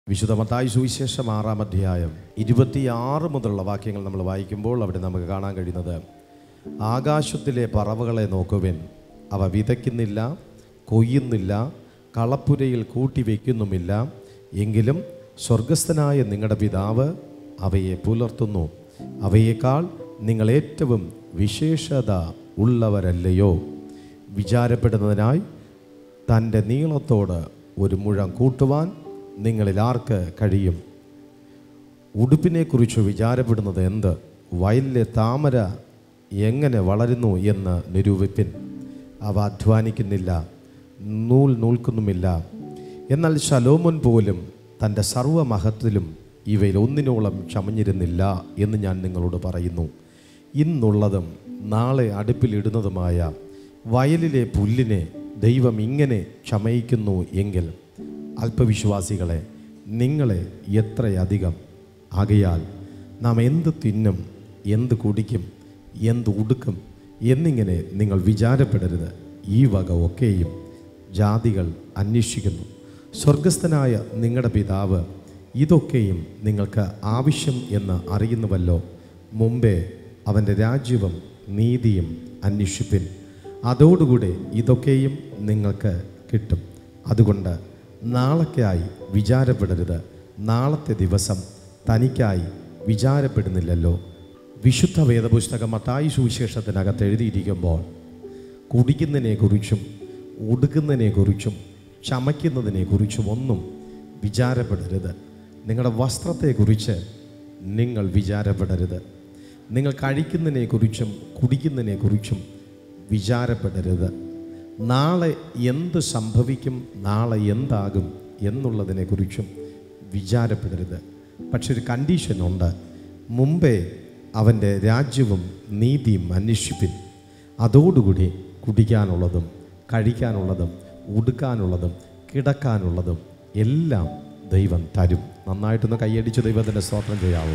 വിശുദ്ധ മത്തായി സുവിശേഷം ആറാം അധ്യായം ഇരുപത്തിയാറ് മുതലുള്ള വാക്യങ്ങൾ നമ്മൾ വായിക്കുമ്പോൾ അവിടെ നമുക്ക് കാണാൻ കഴിയുന്നത് ആകാശത്തിലെ പറവകളെ നോക്കുവിൻ അവ വിതയ്ക്കുന്നില്ല കൊയ്യുന്നില്ല കളപ്പുരയിൽ കൂട്ടിവെക്കുന്നുമില്ല എങ്കിലും സ്വർഗസ്ഥനായ നിങ്ങളുടെ പിതാവ് അവയെ പുലർത്തുന്നു അവയേക്കാൾ നിങ്ങൾ ഏറ്റവും വിശേഷത ഉള്ളവരല്ലയോ വിചാരപ്പെടുന്നതിനായി തൻ്റെ നീളത്തോട് ഒരു മുഴം കൂട്ടുവാൻ നിങ്ങളിൽ ആർക്ക് കഴിയും ഉടുപ്പിനെക്കുറിച്ച് വിചാരപ്പെടുന്നത് എന്ത് വയലിലെ താമര എങ്ങനെ വളരുന്നു എന്ന് നിരൂപിപ്പിൻ അവ അധ്വാനിക്കുന്നില്ല നൂൽ നൂൽക്കുന്നുമില്ല എന്നാൽ ശലോമോൻ പോലും തൻ്റെ സർവമഹത്വത്തിലും ഇവയിൽ ഒന്നിനോളം ചമഞ്ഞിരുന്നില്ല എന്ന് ഞാൻ നിങ്ങളോട് പറയുന്നു ഇന്നുള്ളതും നാളെ അടുപ്പിലിടുന്നതുമായ വയലിലെ പുല്ലിനെ ദൈവം ഇങ്ങനെ ചമയിക്കുന്നു എങ്കിൽ അല്പവിശ്വാസികളെ നിങ്ങളെ എത്രയധികം ആകയാൽ നാം എന്ത് തിന്നും എന്ത് കുടിക്കും എന്ത് ഉടുക്കും എന്നിങ്ങനെ നിങ്ങൾ വിചാരപ്പെടരുത് ഈ വക ഒക്കെയും ജാതികൾ അന്വേഷിക്കുന്നു സ്വർഗസ്ഥനായ നിങ്ങളുടെ പിതാവ് ഇതൊക്കെയും നിങ്ങൾക്ക് ആവശ്യം എന്ന് അറിയുന്നുവല്ലോ മുമ്പേ അവൻ്റെ രാജ്യവും നീതിയും അന്വേഷിപ്പിൻ അതോടുകൂടെ ഇതൊക്കെയും നിങ്ങൾക്ക് കിട്ടും അതുകൊണ്ട് നാളെക്കായി വിചാരപ്പെടരുത് നാളത്തെ ദിവസം തനിക്കായി വിചാരപ്പെടുന്നില്ലല്ലോ വിശുദ്ധ വേദപുസ്തകം മത്തായി സുവിശേഷത്തിനകത്ത് എഴുതിയിരിക്കുമ്പോൾ കുടിക്കുന്നതിനെക്കുറിച്ചും ഉടുക്കുന്നതിനെക്കുറിച്ചും ചമയ്ക്കുന്നതിനെക്കുറിച്ചും ഒന്നും വിചാരപ്പെടരുത് നിങ്ങളുടെ വസ്ത്രത്തെക്കുറിച്ച് നിങ്ങൾ വിചാരപ്പെടരുത് നിങ്ങൾ കഴിക്കുന്നതിനെക്കുറിച്ചും കുടിക്കുന്നതിനെക്കുറിച്ചും വിചാരപ്പെടരുത് നാളെ എന്ത് സംഭവിക്കും നാളെ എന്താകും എന്നുള്ളതിനെക്കുറിച്ചും വിചാരപ്പെടരുത് പക്ഷെ ഒരു കണ്ടീഷനുണ്ട് മുമ്പേ അവൻ്റെ രാജ്യവും നീതിയും അന്വേഷിപ്പിൻ അതോടുകൂടി കുടിക്കാനുള്ളതും കഴിക്കാനുള്ളതും ഉടുക്കാനുള്ളതും കിടക്കാനുള്ളതും എല്ലാം ദൈവം തരും നന്നായിട്ടൊന്ന് കൈയടിച്ച് ദൈവത്തിൻ്റെ സ്തോത്രം ചെയ്യാവൂ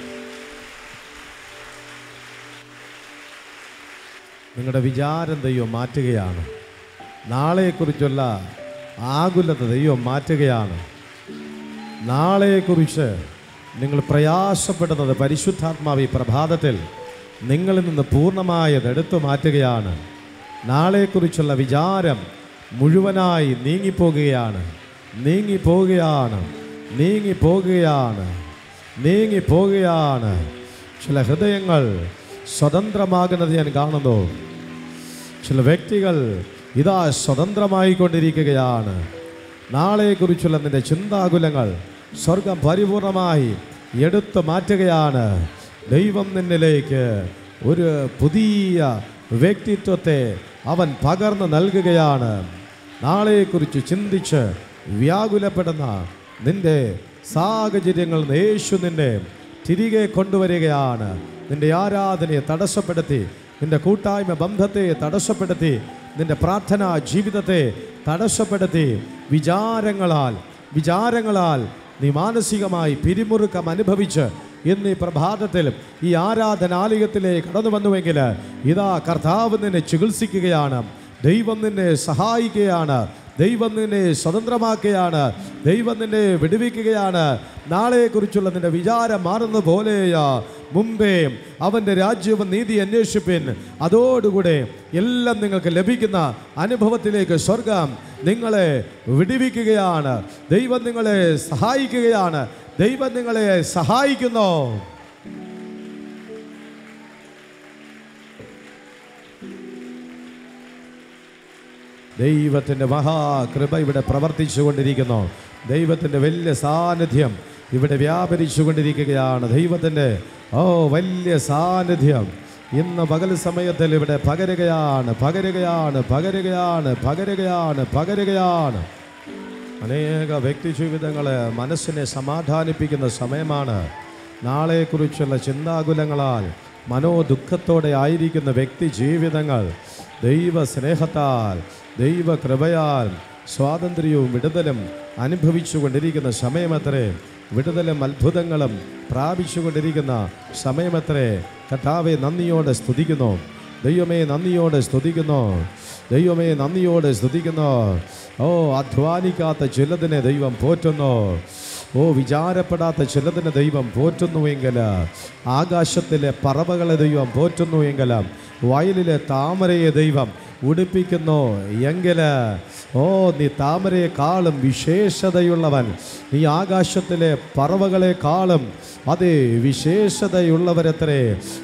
നിങ്ങളുടെ വിചാരം ദൈവം മാറ്റുകയാണ് നാളെക്കുറിച്ചുള്ള ആകുലത ദൈവം മാറ്റുകയാണ് നാളെക്കുറിച്ച് നിങ്ങൾ പ്രയാസപ്പെടുന്നത് പരിശുദ്ധാത്മാവ് ഈ പ്രഭാതത്തിൽ നിങ്ങളിൽ നിന്ന് പൂർണ്ണമായത് എടുത്തു മാറ്റുകയാണ് നാളെക്കുറിച്ചുള്ള വിചാരം മുഴുവനായി നീങ്ങിപ്പോകുകയാണ് നീങ്ങിപ്പോകുകയാണ് നീങ്ങിപ്പോകുകയാണ് നീങ്ങിപ്പോകുകയാണ് ചില ഹൃദയങ്ങൾ സ്വതന്ത്രമാകുന്നത് ഞാൻ കാണുന്നു ചില വ്യക്തികൾ ഇതാ സ്വതന്ത്രമായിക്കൊണ്ടിരിക്കുകയാണ് നാളെക്കുറിച്ചുള്ള നിന്റെ ചിന്താകുലങ്ങൾ സ്വർഗം പരിപൂർണമായി എടുത്തു മാറ്റുകയാണ് ദൈവം നിന്നിലേക്ക് ഒരു പുതിയ വ്യക്തിത്വത്തെ അവൻ പകർന്നു നൽകുകയാണ് നാളെക്കുറിച്ച് ചിന്തിച്ച് വ്യാകുലപ്പെടുന്ന നിന്റെ സാഹചര്യങ്ങൾ യേശു നിന്നെ തിരികെ കൊണ്ടുവരികയാണ് നിന്റെ ആരാധനയെ തടസ്സപ്പെടുത്തി നിന്റെ കൂട്ടായ്മ ബന്ധത്തെ തടസ്സപ്പെടുത്തി നിന്റെ പ്രാർത്ഥനാ ജീവിതത്തെ തടസ്സപ്പെടുത്തി വിചാരങ്ങളാൽ വിചാരങ്ങളാൽ നീ മാനസികമായി പിരിമുറുക്കം അനുഭവിച്ച് ഇന്ന് ഈ പ്രഭാതത്തിൽ ഈ ആരാധനാലയത്തിലേക്ക് കടന്നു വന്നുവെങ്കിൽ ഇതാ കർത്താവ് നിന്നെ ചികിത്സിക്കുകയാണ് ദൈവം നിന്നെ സഹായിക്കുകയാണ് ദൈവം നിന്നെ സ്വതന്ത്രമാക്കുകയാണ് ദൈവം നിന്നെ വിടുവിക്കുകയാണ് നാളെക്കുറിച്ചുള്ള നിന്റെ വിചാരം മാറുന്ന പോലെയാ മുമ്പേ അവൻ്റെ രാജ്യവും നീതി അന്വേഷിപ്പിൻ അതോടുകൂടെ എല്ലാം നിങ്ങൾക്ക് ലഭിക്കുന്ന അനുഭവത്തിലേക്ക് സ്വർഗം നിങ്ങളെ വിടുവിക്കുകയാണ് ദൈവം നിങ്ങളെ സഹായിക്കുകയാണ് ദൈവം നിങ്ങളെ സഹായിക്കുന്നു ദൈവത്തിൻ്റെ മഹാകൃപ ഇവിടെ പ്രവർത്തിച്ചു കൊണ്ടിരിക്കുന്നു ദൈവത്തിൻ്റെ വലിയ സാന്നിധ്യം ഇവിടെ വ്യാപരിച്ചു കൊണ്ടിരിക്കുകയാണ് ദൈവത്തിൻ്റെ ഓ വലിയ സാന്നിധ്യം ഇന്ന് പകൽ സമയത്തിൽ ഇവിടെ പകരുകയാണ് പകരുകയാണ് പകരുകയാണ് പകരുകയാണ് പകരുകയാണ് അനേക വ്യക്തി ജീവിതങ്ങളെ മനസ്സിനെ സമാധാനിപ്പിക്കുന്ന സമയമാണ് നാളെക്കുറിച്ചുള്ള ചിന്താകുലങ്ങളാൽ മനോദുഃഖത്തോടെ ആയിരിക്കുന്ന വ്യക്തി ജീവിതങ്ങൾ ദൈവ സ്നേഹത്താൽ ദൈവ കൃപയാൽ സ്വാതന്ത്ര്യവും വിടുതലും അനുഭവിച്ചു കൊണ്ടിരിക്കുന്ന സമയമത്രേ വിടുതലും അത്ഭുതങ്ങളും പ്രാപിച്ചുകൊണ്ടിരിക്കുന്ന സമയമത്രേ കർത്താവെ നന്ദിയോടെ സ്തുതിക്കുന്നു ദൈവമേ നന്ദിയോടെ സ്തുതിക്കുന്നു ദൈവമേ നന്ദിയോടെ സ്തുതിക്കുന്നു ഓ അധ്വാനിക്കാത്ത ചിലതിനെ ദൈവം പോറ്റുന്നു ഓ വിചാരപ്പെടാത്ത ചിലതിനെ ദൈവം പോറ്റുന്നുവെങ്കിൽ ആകാശത്തിലെ പറവകളെ ദൈവം പോറ്റുന്നുവെങ്കിൽ വയലിലെ താമരയെ ദൈവം ഉടുപ്പിക്കുന്നു എങ്കിൽ ഓ നീ താമരയെക്കാളും വിശേഷതയുള്ളവൻ നീ ആകാശത്തിലെ പറവകളെക്കാളും അതെ വിശേഷതയുള്ളവരത്രേ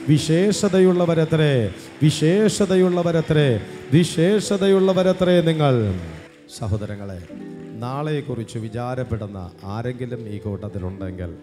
വിശേഷതയുള്ളവരത്രേ വിശേഷതയുള്ളവരത്രേ വിശേഷതയുള്ളവരത്രേ നിങ്ങൾ സഹോദരങ്ങളെ നാളെക്കുറിച്ച് വിചാരപ്പെടുന്ന ആരെങ്കിലും ഈ കൂട്ടത്തിലുണ്ടെങ്കിൽ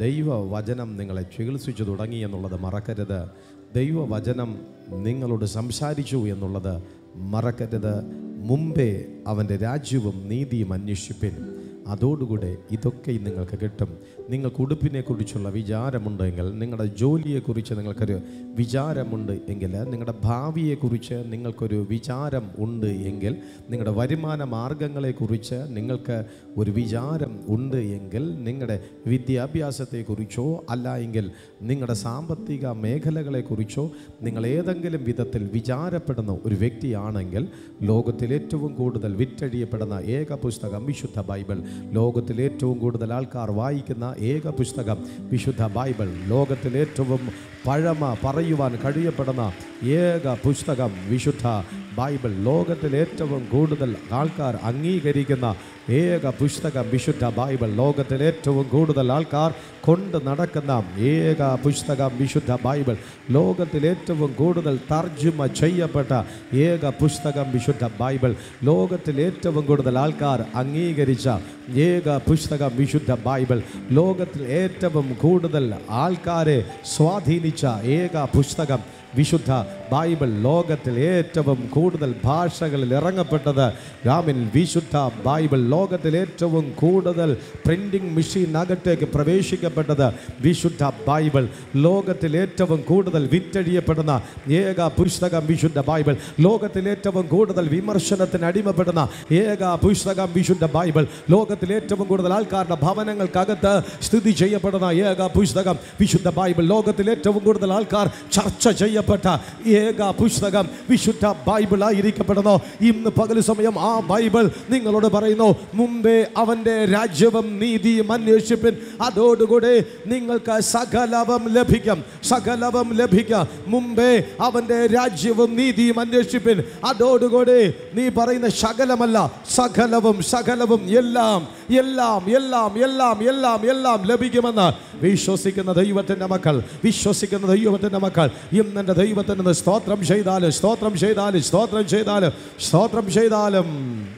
ദൈവവചനം നിങ്ങളെ ചികിത്സിച്ചു തുടങ്ങി എന്നുള്ളത് മറക്കരുത് ദൈവവചനം നിങ്ങളോട് സംസാരിച്ചു എന്നുള്ളത് മറക്കരുത് മുമ്പേ അവൻ്റെ രാജ്യവും നീതിയും അന്വേഷിപ്പിൻ അതോടുകൂടെ ഇതൊക്കെ നിങ്ങൾക്ക് കിട്ടും നിങ്ങൾക്ക് ഉടുപ്പിനെ കുറിച്ചുള്ള വിചാരമുണ്ടെങ്കിൽ നിങ്ങളുടെ ജോലിയെക്കുറിച്ച് നിങ്ങൾക്കൊരു വിചാരമുണ്ട് എങ്കിൽ നിങ്ങളുടെ ഭാവിയെക്കുറിച്ച് നിങ്ങൾക്കൊരു വിചാരം ഉണ്ട് എങ്കിൽ നിങ്ങളുടെ വരുമാന മാർഗങ്ങളെക്കുറിച്ച് നിങ്ങൾക്ക് ഒരു വിചാരം ഉണ്ട് എങ്കിൽ നിങ്ങളുടെ വിദ്യാഭ്യാസത്തെക്കുറിച്ചോ അല്ല എങ്കിൽ നിങ്ങളുടെ സാമ്പത്തിക മേഖലകളെക്കുറിച്ചോ നിങ്ങൾ ഏതെങ്കിലും വിധത്തിൽ വിചാരപ്പെടുന്ന ഒരു വ്യക്തിയാണെങ്കിൽ ലോകത്തിൽ ഏറ്റവും കൂടുതൽ വിറ്റഴിയപ്പെടുന്ന ഏക പുസ്തകം വിശുദ്ധ ബൈബിൾ ലോകത്തിൽ ഏറ്റവും കൂടുതൽ ആൾക്കാർ വായിക്കുന്ന ഏക പുസ്തകം വിശുദ്ധ ബൈബിൾ ലോകത്തിൽ ഏറ്റവും പഴമ പറയുവാൻ കഴിയപ്പെടുന്ന ഏക പുസ്തകം വിശുദ്ധ ബൈബിൾ ലോകത്തിൽ ഏറ്റവും കൂടുതൽ ആൾക്കാർ അംഗീകരിക്കുന്ന ഏക പുസ്തകം വിശുദ്ധ ബൈബിൾ ലോകത്തിൽ ഏറ്റവും കൂടുതൽ ആൾക്കാർ കൊണ്ട് നടക്കുന്ന ഏക പുസ്തകം വിശുദ്ധ ബൈബിൾ ലോകത്തിൽ ഏറ്റവും കൂടുതൽ തർജ്ജമ ചെയ്യപ്പെട്ട ഏക പുസ്തകം വിശുദ്ധ ബൈബിൾ ലോകത്തിൽ ഏറ്റവും കൂടുതൽ ആൾക്കാർ അംഗീകരിച്ച ഏക പുസ്തകം വിശുദ്ധ ബൈബിൾ ലോകത്തിൽ ഏറ്റവും കൂടുതൽ ആൾക്കാരെ സ്വാധീനിച്ച ഏക പുസ്തകം വിശുദ്ധ ബൈബിൾ ലോകത്തിൽ ഏറ്റവും കൂടുതൽ ഭാഷകളിൽ ഇറങ്ങപ്പെട്ടത് രാമിൻ വിശുദ്ധ ബൈബിൾ ലോകത്തിൽ ഏറ്റവും കൂടുതൽ പ്രിന്റിംഗ് മെഷീനകത്തേക്ക് പ്രവേശിക്കപ്പെട്ടത് വിശുദ്ധ ബൈബിൾ ലോകത്തിൽ ഏറ്റവും കൂടുതൽ വിറ്റഴിയപ്പെടുന്ന ഏക പുസ്തകം വിശുദ്ധ ബൈബിൾ ലോകത്തിൽ ഏറ്റവും കൂടുതൽ വിമർശനത്തിന് അടിമപ്പെടുന്ന ഏക പുസ്തകം വിശുദ്ധ ബൈബിൾ ലോകത്തിൽ ഏറ്റവും കൂടുതൽ ആൾക്കാരുടെ ഭവനങ്ങൾക്കകത്ത് സ്ഥിതി ചെയ്യപ്പെടുന്ന ഏക പുസ്തകം വിശുദ്ധ ബൈബിൾ ലോകത്തിൽ ഏറ്റവും കൂടുതൽ ആൾക്കാർ ചർച്ച ചെയ്യപ്പെട്ട ഏക പുസ്തകം വിശുദ്ധ ബൈബിൾ ആയിരിക്കപ്പെടുന്നു ഇന്ന് പകൽ സമയം ആ ബൈബിൾ നിങ്ങളോട് പറയുന്നു മുമ്പേ അവൻ്റെ രാജ്യവും നീതിയും അന്വേഷിപ്പിൻ അതോടുകൂടി നിങ്ങൾക്ക് സകലവും ലഭിക്കും സകലവും ലഭിക്കാം മുമ്പേ അവൻ്റെ രാജ്യവും നീതിയും അന്വേഷിപ്പിൻ അതോടുകൂടി നീ പറയുന്ന ശകലമല്ല സകലവും സകലവും എല്ലാം എല്ലാം എല്ലാം എല്ലാം എല്ലാം എല്ലാം ലഭിക്കുമെന്ന് വിശ്വസിക്കുന്ന ദൈവത്തിൻ്റെ മക്കൾ വിശ്വസിക്കുന്ന ദൈവത്തിൻ്റെ മക്കൾ ഇന്ന് എൻ്റെ ദൈവത്തിന് സ്തോത്രം ചെയ്താലും സ്തോത്രം ചെയ്താലും സ്തോത്രം ചെയ്താലും സ്തോത്രം ചെയ്താലും